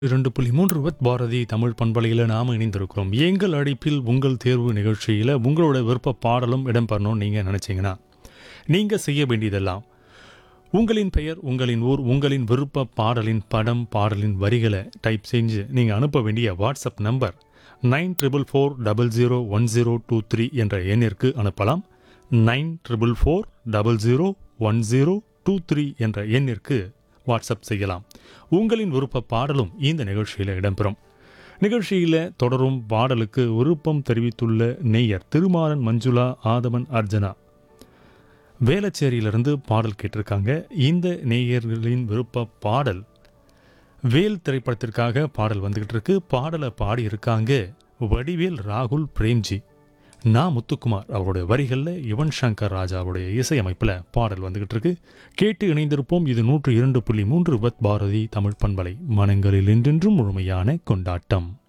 இரண்டு புள்ளி மூன்று வத் பாரதி தமிழ் பண்பலையில் நாம் இணைந்திருக்கிறோம் எங்கள் அழைப்பில் உங்கள் தேர்வு நிகழ்ச்சியில் உங்களோட விருப்ப பாடலும் இடம்பெறணும்னு நீங்கள் நினச்சிங்கன்னா நீங்கள் செய்ய வேண்டியதெல்லாம் உங்களின் பெயர் உங்களின் ஊர் உங்களின் விருப்ப பாடலின் படம் பாடலின் வரிகளை டைப் செஞ்சு நீங்கள் அனுப்ப வேண்டிய WhatsApp number nine triple four double zero one zero two three என்ற எண்ணிற்கு அனுப்பலாம் nine triple four double zero one zero two three என்ற எண்ணிற்கு வாட்ஸ்அப் செய்யலாம் உங்களின் விருப்ப பாடலும் இந்த நிகழ்ச்சியில் இடம்பெறும் நிகழ்ச்சியில் தொடரும் பாடலுக்கு விருப்பம் தெரிவித்துள்ள நேயர் திருமாறன் மஞ்சுளா ஆதவன் அர்ஜனா வேளச்சேரியிலிருந்து பாடல் கேட்டிருக்காங்க இந்த நேயர்களின் விருப்ப பாடல் வேல் திரைப்படத்திற்காக பாடல் வந்துகிட்டு இருக்கு பாடலை பாடியிருக்காங்க வடிவேல் ராகுல் பிரேம்ஜி நா முத்துக்குமார் அவருடைய வரிகளில் யுவன் சங்கர் ராஜாவுடைய இசையமைப்பில் பாடல் வந்துகிட்டு இருக்கு கேட்டு இணைந்திருப்போம் இது நூற்று இரண்டு புள்ளி மூன்று வத் பாரதி தமிழ் பண்பலை மனங்களில் என்றென்றும் முழுமையான கொண்டாட்டம்